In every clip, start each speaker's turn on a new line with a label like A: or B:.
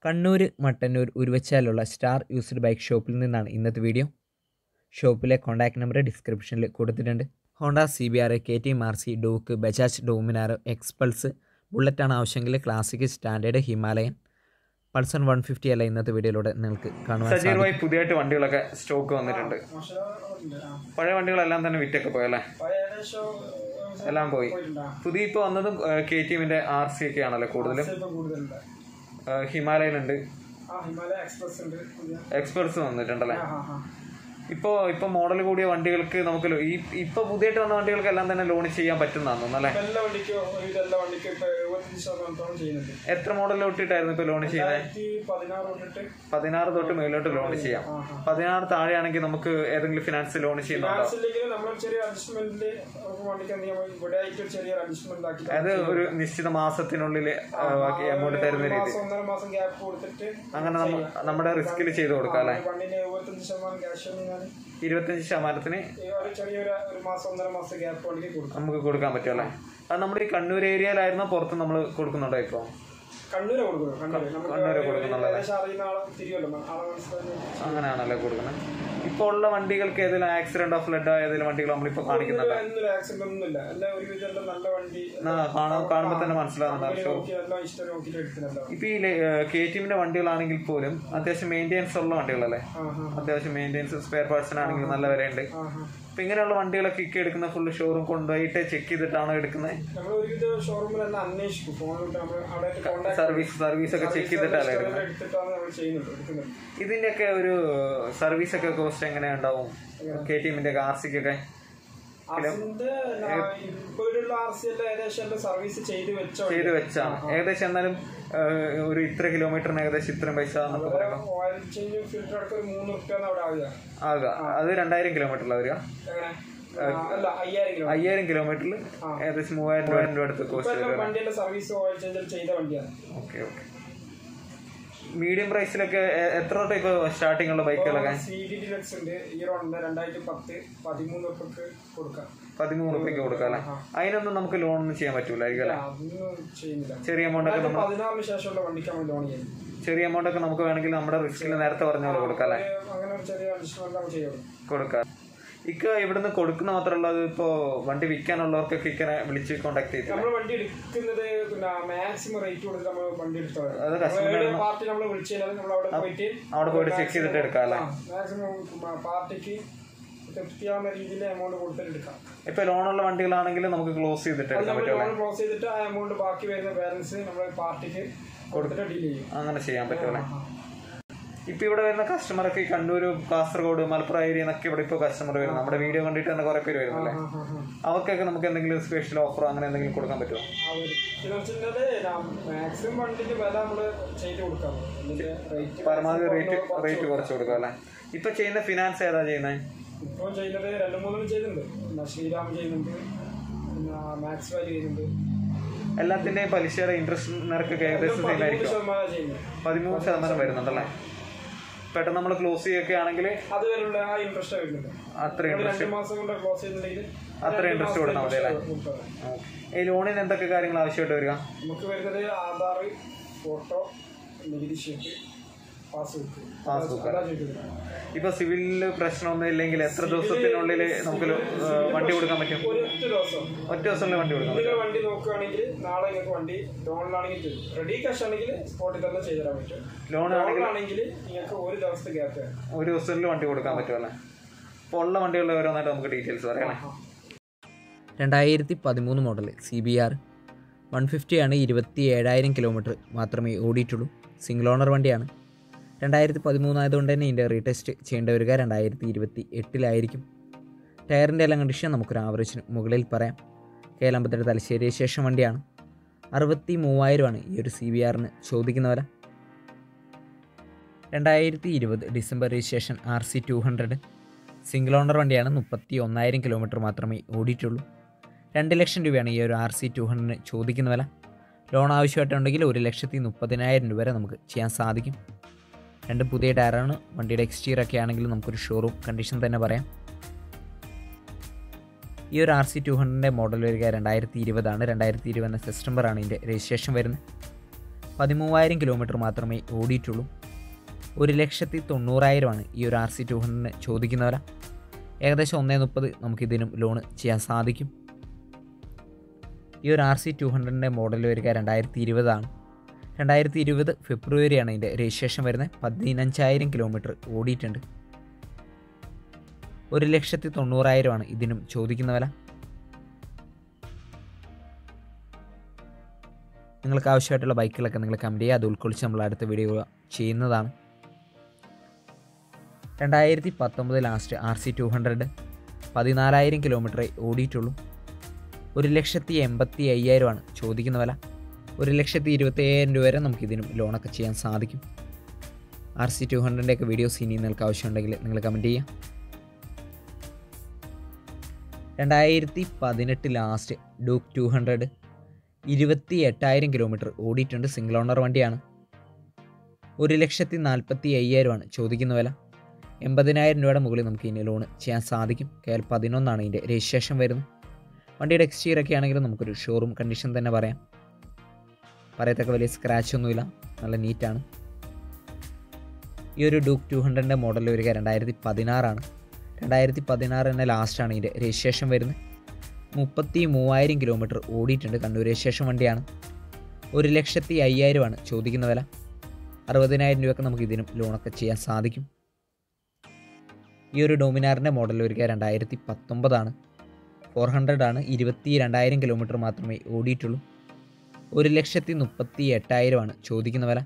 A: കണ്ണൂർ മട്ടന്നൂർ ഉരുവച്ചാലുള്ള star used bike ഷോപ്പിൽ നിന്നാണ് ഇന്നത്തെ വീഡിയോ ഷോപ്പിലെ കോൺടാക്ട് നമ്പർ ഡിസ്ക്രിപ്ഷനിൽ കൊടുത്തിട്ടുണ്ട് Honda C B R K T മാർസി ഡൂക്ക് ബജാജ് ഡോമിനാർ എക്സ്പൾസ് ബുള്ളറ്റാണ് ആവശ്യമെങ്കിൽ classic standard Himalayan Pulsar one fifty അല്ല ഇന്നത്തെ വീഡിയോയിലൂടെ നിങ്ങൾക്ക് കാണുവാൻ സാധിക്കും
B: സജീവമായി പുതിയതായിട്ട് വണ്ടികളൊക്കെ സ്റ്റോക്ക് വന്നിട്ടുണ്ട് പഴയ വണ്ടികളെല്ലാം തന്നെ വിറ്റൊക്കെ പോയല്ലേ എല്ലാം പോയി പുതിയ ഇപ്പോൾ വന്നതും കെ ടി എമ്മിന്റെ ആർ സി ഒക്കെ ആണല്ലോ കൂടുതലും
C: കൂടുതലുണ്ട്
B: ഏഹ് ഹിമാലയൻ ഉണ്ട്
C: ആ ഹിമാലയ എക്സ്പ്രസ് ഉണ്ട് പുതിയ
B: എക്സ്പെർട്സ് വന്നിട്ടുണ്ടല്ലേ
C: ആ ആ
B: ഇപ്പോ ഇപ്പൊ മോഡൽ കൂടിയ വണ്ടികൾക്ക് നമുക്ക് ലോ- ഈ ഇപ്പൊ പുതിയതായിട്ട് വന്ന വണ്ടികൾക്ക് എല്ലാം തന്നെ ലോൺ ചെയ്യാൻ പറ്റുന്നതാണെന്ന് തോന്നുന്നു അല്ലേ
C: ഇപ്പൊ എല്ലാ വണ്ടിക്കും ഒരുവിധം എല്ലാ വണ്ടിക്കും ഇപ്പൊ എഴുപത്തഞ്ച് ശതമാനത്തോളം ചെയ്യുന്നുണ്ട്
B: എത്ര മോഡൽ തൊട്ടിട്ടായിരുന്നു ഇപ്പൊ ലോൺ ചെയ്യുന്നത്
C: രണ്ടായിരത്തി പതിനാറ് തൊട്ടിട്ട്
B: പതിനാറ് തൊട്ട് മേലോട്ട് ലോൺ ചെയ്യാം
C: ആ ആ
B: പതിനാറ് താഴെയാണെങ്കിൽ നമുക്ക് ഏതെങ്കിലും ഫിനാൻസ് ലോൺ ചെയ്യുന്നുണ്ടോ
C: ഫിനാൻസില്ലെങ്കിൽ നമ്മൾ ചെറിയ അഡ്ജസ്റ്റ്മെന്റിൽ നമുക്ക് വണ്ടിക്ക് എന്തെങ്കിലും ഇവിടെ ആയിട്ട് ചെറിയ അഡ്ജസ്റ്റ്മെന്റ് ആക്കി
B: അതായത് ഒരു നിശ്ചിത മാസത്തിനുള്ളിൽ ബാക്കി എമൗണ്ട് തരുന്ന
C: ഒരു
B: രീതി
C: മാസം ഒന്നര മാസം ഗ്യാപ്പ് കൊടുത്തിട്ട്
B: അങ്ങനെ നമ്മ- നമ്മുടെ റിസ്കിൽ ചെയ്ത് കൊടുക്കാം അല്ലേ
C: വണ്ടിന്റെ എഴുപത്തഞ്ച് ശതമാനം ക്യാഷ് ഞാൻ
B: ഇരുപത്തഞ്ച് ശതമാനത്തിന്
C: ഒരു ചെറിയൊരു ഒരു മാസം ഒന്നര മാസം ഗ്യാപ്പ് വണ്ടിക്ക് കൊടുക്കും
B: നമുക്ക് കൊടുക്കാൻ പറ്റും അല്ലേ അത് നമ്മുടെ ഈ കണ്ണൂർ ഏരിയയിലായിരുന്നോ പുറത്ത് നമ്മൾ കൊടുക്കുന്നുണ്ടോ ഇപ്പൊ
C: കണ്ണൂരെ കൊടുക്കും കണ്ണൂര്
B: കണ്ണൂര്
C: നമുക്ക്
B: കൊടുക്കുന്നുള്ളൂ
C: ഏകദേശം അറിയുന്ന ആളെ തിരിയല്ലോ ആളെ മനസ്സിലായി
B: അങ്ങനെയാണല്ലേ കൊടുക്കുന്നത് ഇപ്പോൾ ഉള്ള വണ്ടികൾക്ക് ഏതെങ്കിലും ആക്സിഡന്റ് ഓഫ് ഫ്ലഡ് ഏതെങ്കിലും വണ്ടികൾ നമ്മളിപ്പോൾ കാണിക്കുന്നുണ്ട്
C: ഒന്നുമില്ല ആക്സിഡന്റ് ഒന്നുമില്ല എല്ലാം ഒരുവിധം എല്ലാം നല്ല വണ്ടി
B: കാണാൻ കാണുമ്പോൾ തന്നെ മനസ്സിലാവുന്നുണ്ട്
C: നോക്കി എല്ലാം ഇഷ്ടം നോക്കിയിട്ട് എടുത്തില്ല
B: ഇപ്പൊ ഈ കെ ടിഎമ്മിന്റെ വണ്ടികളാണെങ്കിൽ പോലും അത്യാവശ്യം മെയിൻ്റെനൻസ് ഉള്ള വണ്ടികളല്ലേ
C: ആ ആ
B: അത്യാവശ്യം മെയിൻ്റെനൻസ് സ്പെയർ പാർട്സിനാണെങ്കിൽ നല്ല വിലയുണ്ട്
C: ആ ആ
B: അപ്പൊ ഇങ്ങനെയുള്ള വണ്ടികളൊക്കെ ഇക്ക എടുക്കുന്ന ഫുള്ള് ഷോറൂം കൊണ്ടുപോയിട്ട് ചെക്ക് ചെയ്തിട്ടാണോ എടുക്കുന്നത്
C: നമ്മൾ ഒരുവിധ ഷോറൂമിൽ തന്നെ അന്വേഷിക്കും ഫോണിലോട്ട് നമ്മൾ അവിടെ കോൺടാക്ട്
B: സർവീസ് സർവീസ് ഒക്കെ ചെക്ക് ചെയ്തിട്ടല്ലേ എടുക്കുന്നത്
C: എടുത്തിട്ടാണ് നമ്മൾ ചെയ്യുന്നത് എടുക്കുന്നത്
B: ഇതിന്റെയൊക്കെ ഒരു സർവീസ് ഒക്കെ കോസ്റ്റ് എങ്ങനെ ഉണ്ടാവും കെ ടി എമ്മിന്റെ ആർ സിക്കൊക്കെ
C: അതിന്റെ ഇപ്പോഴുള്ള ആർ സി എല്ലാം ഏകദേശം എല്ലാം സർവീസ് ചെയ്ത് വെച്ച
B: ചെയ്ത് വെച്ചാണ് ഏകദേശം എന്നാലും ഏഹ്, ഒരു ഇത്ര കിലോമീറ്ററിന് ഏകദേശം ഇത്രയും പൈസ എന്നൊക്കെ പറയുമ്പോൾ
C: ഓയിൽ ചേഞ്ച് ഫിൽറ്റർ അടക്കം ഒരു മൂന്ന് റുപ്യാണ് അവിടെ ആവുക
B: ആകുക അത് രണ്ടായിരം കിലോമീറ്ററിലാണ് വരിക
C: എങ്ങനെ ആ, അല്ല അയ്യായിരം കിലോ
B: അയ്യായിരം കിലോമീറ്ററിൽ ഏകദേശം മൂവായിരം രൂപ അടുത്ത് കോസ്റ്റ്
C: ഇപ്പൊ എല്ലാം വണ്ടിയുടെ സർവീസ് ഓയിൽ ചേഞ്ച് ചെയ്ത വണ്ടിയാണ്
B: ഓക്കെ ഓക്കെ മീഡിയം പ്രൈസിലൊക്കെ എ- എത്ര തൊട്ട് ഇപ്പോൾ സ്റ്റാർട്ടിംഗ് ഉള്ള ബൈക്കുകളൊക്കെ
C: സി ഡി ഡിലക്സ് ഉണ്ട് ഹീറോ ഉണ്ട് രണ്ടായിരത്തി പത്ത് പതിമൂന്ന് റുപ്യക്ക് കൊടുക്കാം
B: പതിമൂന്ന് റുപ്യക്ക് കൊടുക്കാം അല്ലേ അതിനൊന്നും നമുക്ക് ലോൺ ഒന്നും ചെയ്യാൻ പറ്റൂലായിരിക്കും അല്ലേ
C: അതൊന്നും ചെയ്യുന്നില്ല
B: ചെറിയ എമൗണ്ട് ഒക്കെ നമ്മൾ
C: പതിനാറിന് ശേഷമുള്ള വണ്ടിക്ക് നമ്മൾ ലോൺ ചെയ്യുന്നത്
B: ചെറിയ എമൗണ്ട് ഒക്കെ നമുക്ക് വേണമെങ്കിൽ നമ്മുടെ റിസ്കിൽ നേരത്തെ പറഞ്ഞ പോലെ കൊടുക്കാം അല്ലേ
C: അങ്ങനെ ഒരു ചെറിയ അഡീഷണൽ നമ്മൾ ചെയ്യുള്ളൂ
B: കൊടുക്കാം ഇക്ക ഇവിടുന്ന് കൊടുക്കുന്ന മാത്രമല്ല അത് ഇപ്പോ വണ്ടി വിൽക്കാനുള്ളവർക്കൊക്കെ ഇക്കനെ വിളിച്ച് കോണ്ടാക്ട് ചെയ്തില്ല
C: നമ്മൾ വണ്ടി എടുക്കുന്നത് പിന്നെ മാക്സിമം റേറ്റ് കൊടുത്ത് നമ്മൾ വണ്ടി
B: അത്
C: എടുത്തത്
B: customer
C: പാർട്ടി നമ്മൾ വിളിച്ചു കഴിഞ്ഞാൽ നമ്മൾ അവിടെ പോയിട്ട്
B: അവിടെ പോയിട്ട് ചെക്ക് ചെയ്തിട്ട് എടുക്കാം അല്ലേ
C: മാക്സിമം പാർട്ടിക്ക് തൃപ്തിയാവുന്ന രീതിയിൽ എമൗണ്ട് കൊടുത്തിട്ട് എടുക്കാം
B: ഇപ്പൊ ലോണുള്ള വണ്ടികളാണെങ്കിൽ നമുക്ക് ക്ലോസ് ചെയ്തിട്ട് എടുക്കാൻ
C: നമ്മൾ
B: പറ്റും
C: ലോൺ ക്ലോസ് ചെയ്തിട്ട് ആ എമൗണ്ട് ബാക്കി വരുന്ന ബാലൻസ് നമ്മൾ പാർട്ടിക്ക് കൊടുത്തിട്ട് ഡീൽ ചെയ്യും
B: അങ്ങനെ ചെയ്യാൻ പറ്റുമല്ലേ ഇപ്പൊ ഇവിടെ വരുന്ന കസ്റ്റമർ ഒക്കെ ഈ കണ്ണൂർ കാസർഗോഡ് മലപ്പുറം ഏരിയ എന്നൊക്കെ ഇവിടെ ഇപ്പൊ കസ്റ്റമർ വരും നമ്മുടെ വീഡിയോ കണ്ടിട്ട് തന്നെ കുറെ പേര് വരുന്നില്ലേ അവർക്കൊക്കെ നമുക്ക് എന്തെങ്കിലും സ്പെഷ്യൽ ഓഫറോ അങ്ങനെ എന്തെങ്കിലും കൊടുക്കാൻ പറ്റുമോ
C: മാക്സിമം വണ്ടിക്ക് വില നമ്മള് ചെയ്ത് കൊടുക്കാം ഇതിന്റെ റേറ്റ്
B: പരമാവധി റേറ്റ് റേറ്റ് കുറച്ച് കൊടുക്കാം അല്ലേ ഇപ്പൊ ചെയ്യുന്ന ഫിനാൻസ് ഏതാ ചെയ്യുന്നത്
C: ഇപ്പോൾ ചെയ്യുന്നത് രണ്ട് മൂന്നെണ്ണം ചെയ്യുന്നുണ്ട് പിന്നെ ശ്രീരാം ചെയ്യുന്നുണ്ട് പിന്നെ മാക്സ് വാലി ചെയ്യുന്നുണ്ട്
B: എല്ലാത്തിന്റെയും പലിശയുടെ ഇൻട്രസ്റ്റ് നിരക്കൊക്കെ ഏകദേശം സെയിം
C: പതിമൂന്ന്
B: ആയിരിക്കും
C: ശതമാനം ചെയ്യുന്നത്
B: പതിമൂന്ന് ശതമാനം വരുന്നുണ്ടല്ലേ പെട്ടെന്ന് നമ്മൾ ക്ലോസ് ചെയ്യുകയൊക്കെ ആണെങ്കിൽ
C: അത് വരെയുള്ള ആ ഇൻട്രസ്റ്റ് വരുന്നുണ്ട്
B: അത്ര
C: നമ്മള്
B: ഇൻട്രസ്റ്റ്
C: രണ്ട് മാസം കൊണ്ട് ക്ലോസ് ചെയ്യുന്നുണ്ടെങ്കിൽ
B: അത്ര ഇൻട്രസ്റ്റ് കൊടുത്താൽ മതി അല്ലേ ഈ ലോണിന് എന്തൊക്കെ കാര്യങ്ങൾ ആവശ്യമായിട്ട് വരിക
C: നമുക്ക് വരുന്നത് ആധാർ ഫോട്ടോ നികുതി ഷീറ്റ് പാസ്ബുക്ക്
B: പാസ്ബുക്ക്
C: അതാ ചോദിക്കുന്നത്
B: ഇപ്പൊ സിവിലില് പ്രശ്നമൊന്നും ഇല്ലെങ്കിൽ എത്ര ദിവസത്തിനുള്ളിൽ നമുക്ക് ലോ- ഏഹ് വണ്ടി കൊടുക്കാൻ പറ്റും
C: ഒരു ഒറ്റ ദിവസം
B: ഒറ്റ ദിവസത്തിൽ വണ്ടി കൊടുക്കാൻ പറ്റും
C: നിങ്ങൾ വണ്ടി നോക്കുകയാണെങ്കിൽ നാളെ നിങ്ങൾക്ക് വണ്ടി ലോണിലാണെങ്കിൽ ചെയ്യും റെഡി കാഷ് ആണെങ്കിൽ സ്പോട്ടിൽ തന്നെ ചെയ്തു തരാൻ പറ്റും
B: ലോൺ
C: ലോണിലാണെങ്കിൽ നിങ്ങൾക്ക് ഒരു ദിവസത്തെ ഗ്യാപ്പ് തരാം
B: ഒരു ദിവസത്തിൽ വണ്ടി കൊടുക്കാൻ പറ്റുമല്ലേ അപ്പോൾ ഉള്ള വണ്ടികളുടെ ഓരോന്നായിട്ട് നമുക്ക് ഡീറ്റെയിൽസ് പറയാം
A: രണ്ടായിരത്തി പതിമൂന്ന് model C B R one ഫിഫ്റ്റിയാണ് ഇരുപത്തി ഏഴായിരം കിലോമീറ്റർ മാത്രമേ ഓടിയിട്ടുള്ളൂ സിംഗിൾ ഓണർ വണ്ടിയാണ് രണ്ടായിരത്തി പതിമൂന്നായതുകൊണ്ട് തന്നെ ഇതിൻ്റെ റീടെസ്റ്റ് ചെയ്യേണ്ടി വരിക രണ്ടായിരത്തി ഇരുപത്തി എട്ടിലായിരിക്കും ടയറിൻ്റെ എല്ലാം കണ്ടീഷൻ നമുക്കൊരു ആവറേജിന് മുകളിൽ പറയാം കേരളമ്പത്തിൻ്റെ തലശ്ശേരി ശേഷം വണ്ടിയാണ് അറുപത്തി മൂവായിരമാണ് ഈ ഒരു സി ബി ആറിന് ചോദിക്കുന്ന വില രണ്ടായിരത്തി ഇരുപത് December registration R C two hundred single owner വണ്ടിയാണ് മുപ്പത്തി ഒന്നായിരം കിലോമീറ്റർ മാത്രമേ ഓടിയിട്ടുള്ളൂ രണ്ട് ലക്ഷം രൂപയാണ് ഈ ഒരു ആർ സി ടു ഹൺഡ്രഡിന് ചോദിക്കുന്ന വില ലോൺ ആവശ്യമായിട്ടുണ്ടെങ്കിൽ ഒരു ലക്ഷത്തി മുപ്പതിനായിരം രൂപ വരെ നമുക്ക് ചെയ്യാൻ സാധിക്കും രണ്ടും പുതിയ ടയറാണ് വണ്ടിയുടെ എക്സ്റ്റീരിയർ ഒക്കെ ആണെങ്കിൽ നമുക്കൊരു ഷോറൂം കണ്ടീഷൻ തന്നെ പറയാം ഈ ഒരു ആർ സി ടു ഹൺഡ്രഡിൻ്റെ മോഡൽ വരിക രണ്ടായിരത്തി ഇരുപതാണ് രണ്ടായിരത്തി ഇരുപത് സെപ്റ്റംബറാണ് ഇതിൻ്റെ രജിസ്ട്രേഷൻ വരുന്നത് പതിമൂവായിരം കിലോമീറ്റർ മാത്രമേ ഓടിയിട്ടുള്ളൂ ഒരു ലക്ഷത്തി തൊണ്ണൂറായിരമാണ് ഈ ഒരു ആർ സി ടു ഹൺഡ്രഡിന് ചോദിക്കുന്ന വില ഏകദേശം ഒന്നേ മുപ്പത് നമുക്കിതിനും ലോൺ ചെയ്യാൻ സാധിക്കും ഈ ഒരു ആർ സി ടു ഹൺഡ്രഡിൻ്റെ മോഡൽ വരിക രണ്ടായിരത്തി ഇരുപതാണ് രണ്ടായിരത്തി ഇരുപത് ഫെബ്രുവരിയാണ് ഇതിൻ്റെ രജിസ്ട്രേഷൻ വരുന്നത് പതിനഞ്ചായിരം കിലോമീറ്റർ ഓടിയിട്ടുണ്ട് ഒരു ലക്ഷത്തി തൊണ്ണൂറായിരമാണ് ഇതിനും ചോദിക്കുന്ന വില നിങ്ങൾക്ക് ആവശ്യമായിട്ടുള്ള ബൈക്കുകളൊക്കെ നിങ്ങൾ കമൻറ്റ് ചെയ്യുക അത് ഉൾക്കൊള്ളിച്ച് നമ്മൾ അടുത്ത വീഡിയോ ചെയ്യുന്നതാണ് രണ്ടായിരത്തി പത്തൊമ്പത് last R C two hundred പതിനാലായിരം കിലോമീറ്ററേ ഓടിയിട്ടുള്ളൂ ഒരു ലക്ഷത്തി എൺപത്തി അയ്യായിരമാണ് ചോദിക്കുന്ന വില ഒരു ലക്ഷത്തി ഇരുപത്തി അയ്യായിരം രൂപ വരെ നമുക്ക് ഇതിനും ലോണൊക്കെ ചെയ്യാൻ സാധിക്കും ആർ സി ടു ഹൺഡ്രഡിൻ്റെ ഒക്കെ വീഡിയോസ് ഇനി നിങ്ങൾക്ക് ആവശ്യമുണ്ടെങ്കിൽ നിങ്ങൾ കമൻറ്റ് ചെയ്യാം രണ്ടായിരത്തി പതിനെട്ട് ലാസ്റ്റ് ഡൂക്ക് ടു ഹൺഡ്രഡ് ഇരുപത്തി എട്ടായിരം കിലോമീറ്റർ ഓടിയിട്ടുണ്ട് സിംഗിൾ ഓണർ വണ്ടിയാണ് ഒരു ലക്ഷത്തി നാൽപ്പത്തി അയ്യായിരമാണ് ചോദിക്കുന്ന വില എൺപതിനായിരം രൂപയുടെ മുകളിൽ നമുക്ക് ഇനി ലോൺ ചെയ്യാൻ സാധിക്കും കെ എൽ പതിനൊന്നാണ് ഇതിൻ്റെ രജിസ്ട്രേഷൻ വരുന്നത് വണ്ടിയുടെ എക്സ്റ്റീരിയർ ഒക്കെ ആണെങ്കിലും നമുക്കൊരു ഷോറൂം കണ്ടീഷൻ തന്നെ പറയാം പറയത്തക്ക വലിയ സ്ക്രാച്ച് ഒന്നുമില്ല നല്ല നീറ്റാണ് ഈ ഒരു ഡൂക്ക് ടു ഹൺഡ്രഡിൻ്റെ മോഡൽ വരിക രണ്ടായിരത്തി പതിനാറാണ് രണ്ടായിരത്തി പതിനാറ് തന്നെ ലാസ്റ്റാണ് ഇതിൻ്റെ രജിസ്ട്രേഷൻ വരുന്നത് മുപ്പത്തി മൂവായിരം കിലോമീറ്റർ ഓടിയിട്ടുണ്ട് കണ്ണൂർ രജിസ്ട്രേഷൻ വണ്ടിയാണ് ഒരു ലക്ഷത്തി അയ്യായിരമാണ് ചോദിക്കുന്ന വില അറുപതിനായിരം രൂപയൊക്കെ നമുക്ക് ഇതിനും ലോണൊക്കെ ചെയ്യാൻ സാധിക്കും ഈ ഒരു ഡോമിനാറിൻ്റെ മോഡൽ വരിക രണ്ടായിരത്തി പത്തൊമ്പതാണ് ഫോർ ഹൺഡ്രഡ് ആണ് ഇരുപത്തി രണ്ടായിരം കിലോമീറ്റർ മാത്രമേ ഓടിയിട്ടുള്ളൂ ഒരു ലക്ഷത്തി മുപ്പത്തി എട്ടായിരമാണ് ചോദിക്കുന്ന വില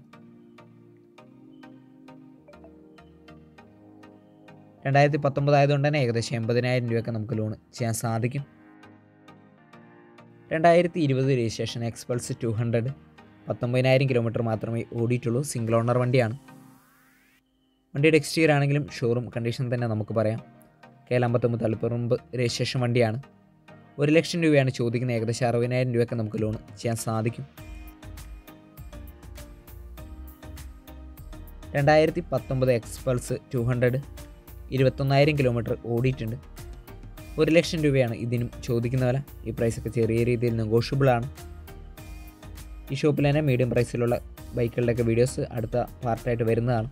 A: രണ്ടായിരത്തി പത്തൊമ്പത് ആയതുകൊണ്ട് തന്നെ ഏകദേശം എൺപതിനായിരം രൂപയൊക്കെ നമുക്ക് ലോൺ ചെയ്യാൻ സാധിക്കും രണ്ടായിരത്തി ഇരുപത് രജിസ്ട്രേഷൻ എക്സ്പൾസ് ടു ഹൺഡ്രഡ് പത്തൊമ്പതിനായിരം കിലോമീറ്റർ മാത്രമേ ഓടിയിട്ടുള്ളൂ സിംഗിൾ ഓണർ വണ്ടിയാണ് വണ്ടിയുടെ എക്സ്റ്റീരിയർ ആണെങ്കിലും ഷോറൂം കണ്ടീഷൻ തന്നെ നമുക്ക് പറയാം കെ എൽ അമ്പത്തൊമ്പത് തളിപ്പറമ്പ് രജിസ്ട്രേഷൻ വണ്ടിയാണ് ഒരു ലക്ഷം രൂപയാണ് ചോദിക്കുന്നത് ഏകദേശം അറുപതിനായിരം രൂപയൊക്കെ നമുക്ക് ലോൺ ചെയ്യാൻ സാധിക്കും രണ്ടായിരത്തി പത്തൊമ്പത് എക്സ്പൾസ് ടു ഹൺഡ്രഡ് ഇരുപത്തൊന്നായിരം കിലോമീറ്റർ ഓടിയിട്ടുണ്ട് ഒരു ലക്ഷം രൂപയാണ് ഇതിനും ചോദിക്കുന്ന വില ഈ പ്രൈസൊക്കെ ചെറിയ രീതിയിൽ നെഗോഷ്യബിൾ ആണ് ഈ ഷോപ്പിൽ തന്നെ മീഡിയം പ്രൈസിലുള്ള ബൈക്കുകളുടെയൊക്കെ വീഡിയോസ് അടുത്ത പാർട്ടായിട്ട് വരുന്നതാണ്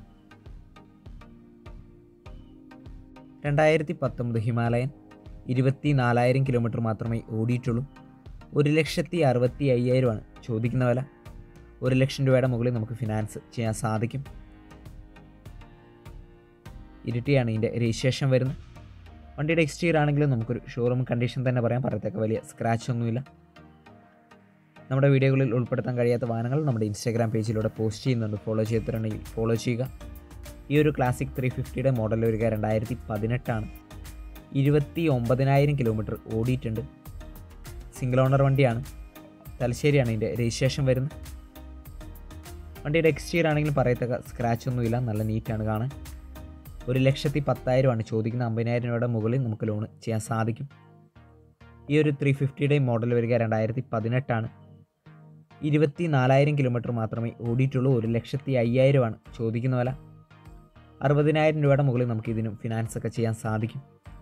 A: രണ്ടായിരത്തി പത്തൊമ്പത് ഹിമാലയൻ ഇരുപത്തി നാലായിരം കിലോമീറ്റർ മാത്രമേ ഓടിയിട്ടുള്ളൂ ഒരു ലക്ഷത്തി അറുപത്തി അയ്യായിരമാണ് ചോദിക്കുന്ന വില ഒരു ലക്ഷം രൂപയുടെ മുകളിൽ നമുക്ക് ഫിനാൻസ് ചെയ്യാൻ സാധിക്കും ഇരട്ടിയാണ് ഇതിൻ്റെ രജിസ്ട്രേഷൻ വരുന്നത് വണ്ടിയുടെ എക്സ്റ്റീരിയർ ആണെങ്കിലും നമുക്കൊരു ഷോറൂം കണ്ടീഷൻ തന്നെ പറയാം പറയത്തക്ക വലിയ സ്ക്രാച്ച് ഒന്നുമില്ല നമ്മുടെ വീഡിയോകളിൽ ഉൾപ്പെടുത്താൻ കഴിയാത്ത വാഹനങ്ങൾ നമ്മുടെ ഇൻസ്റ്റാഗ്രാം പേജിലൂടെ പോസ്റ്റ് ചെയ്യുന്നുണ്ട് ഫോളോ ചെയ്തിട്ടുണ്ടെങ്കിൽ ഫോളോ ചെയ്യുക ഈ ഒരു ക്ലാസിക് ത്രീ ഫിഫ്റ്റിയുടെ മോഡൽ വരിക രണ്ടായിരത്തി പതിനെട്ടാണ് ഇരുപത്തി ഒമ്പതിനായിരം കിലോമീറ്റർ ഓടിയിട്ടുണ്ട് സിംഗിൾ ഓണർ വണ്ടിയാണ് തലശ്ശേരിയാണ് ഇതിൻ്റെ രജിസ്ട്രേഷൻ വരുന്നത് വണ്ടിയുടെ എക്സ്റ്റീരിയർ ആണെങ്കിലും പറയത്തക്ക സ്ക്രാച്ച് ഒന്നുമില്ല നല്ല നീറ്റാണ് കാണാൻ ഒരു ലക്ഷത്തി പത്തായിരമാണ് ചോദിക്കുന്ന അമ്പതിനായിരം രൂപയുടെ മുകളിൽ നമുക്ക് ലോൺ ചെയ്യാൻ സാധിക്കും ഈ ഒരു ത്രീ ഫിഫ്റ്റിയുടെ മോഡൽ വരിക രണ്ടായിരത്തി പതിനെട്ടാണ് ഇരുപത്തി നാലായിരം കിലോമീറ്റർ മാത്രമേ ഓടിയിട്ടുള്ളൂ ഒരു ലക്ഷത്തി അയ്യായിരമാണ് ചോദിക്കുന്ന വില അറുപതിനായിരം രൂപയുടെ മുകളിൽ നമുക്ക് ഇതിനും ഫിനാൻസ് ഒക്കെ ചെയ്യാൻ സാധിക്കും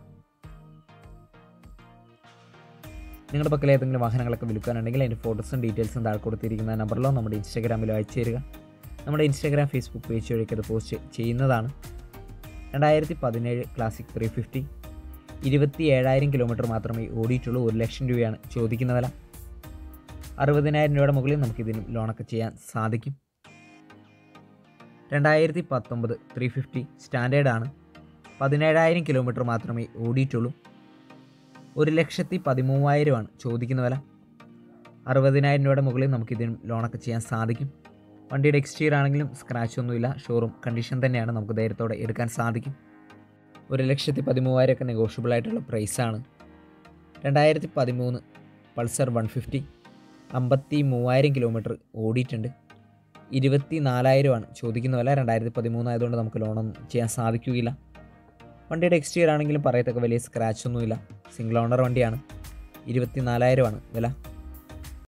A: നിങ്ങളുടെ പക്കൽ ഏതെങ്കിലും വാഹനങ്ങളൊക്കെ വിൽക്കാനുണ്ടെങ്കിൽ അതിൻ്റെ ഫോട്ടോസും ഡീറ്റെയിൽസും താഴെ കൊടുത്തിരിക്കുന്ന നമ്പറിലോ നമ്മുടെ ഇൻസ്റ്റാഗ്രാമിലോ അയച്ചു തരിക നമ്മുടെ ഇൻസ്റ്റാഗ്രാം ഫേസ്ബുക്ക് പേജ് വഴിക്ക് അത് പോസ്റ്റ് ചെയ്യുന്നതാണ് രണ്ടായിരത്തി പതിനേഴ് ക്ലാസിക് ത്രീ ഫിഫ്റ്റി ഇരുപത്തി ഏഴായിരം കിലോമീറ്റർ മാത്രമേ ഓടിയിട്ടുള്ളൂ ഒരു ലക്ഷം രൂപയാണ് ചോദിക്കുന്ന വില അറുപതിനായിരം രൂപയുടെ മുകളിൽ നമുക്കിതിനും ലോണൊക്കെ ചെയ്യാൻ സാധിക്കും രണ്ടായിരത്തി പത്തൊമ്പത് ത്രീ ഫിഫ്റ്റി സ്റ്റാൻഡേർഡാണ് പതിനേഴായിരം കിലോമീറ്റർ മാത്രമേ ഓടിയിട്ടുള്ളൂ ഒരു ലക്ഷത്തി പതിമൂവായിരമാണ് ചോദിക്കുന്ന വില അറുപതിനായിരം രൂപയുടെ മുകളിൽ നമുക്കിതിനും ലോണൊക്കെ ചെയ്യാൻ സാധിക്കും വണ്ടിയുടെ എക്സ്റ്റീരിയർ ആണെങ്കിലും സ്ക്രാച്ച് ഒന്നുമില്ല ഷോറൂം കണ്ടീഷൻ തന്നെയാണ് നമുക്ക് ധൈര്യത്തോടെ എടുക്കാൻ സാധിക്കും ഒരു ലക്ഷത്തി പതിമൂവായിരം ഒക്കെ നെഗോഷ്യബിൾ ആയിട്ടുള്ള പ്രൈസാണ് രണ്ടായിരത്തി പതിമൂന്ന് പൾസർ വൺ ഫിഫ്റ്റി അമ്പത്തി മൂവായിരം കിലോമീറ്റർ ഓടിയിട്ടുണ്ട് ഇരുപത്തി നാലായിരമാണ് ചോദിക്കുന്ന വില രണ്ടായിരത്തി പതിമൂന്ന് ആയതുകൊണ്ട് നമുക്ക് ലോണൊന്നും ചെയ്യാൻ സാധിക്കുകയില്ല വണ്ടിയുടെ എക്സ്റ്റീരിയർ ആണെങ്കിലും പറയത്തക്ക വലിയ സ്ക്രാച്ച് ഒന്നുമില്ല സിംഗിൾ ഓണർ വണ്ടിയാണ് ഇരുപത്തി നാലായിരമാണ് വില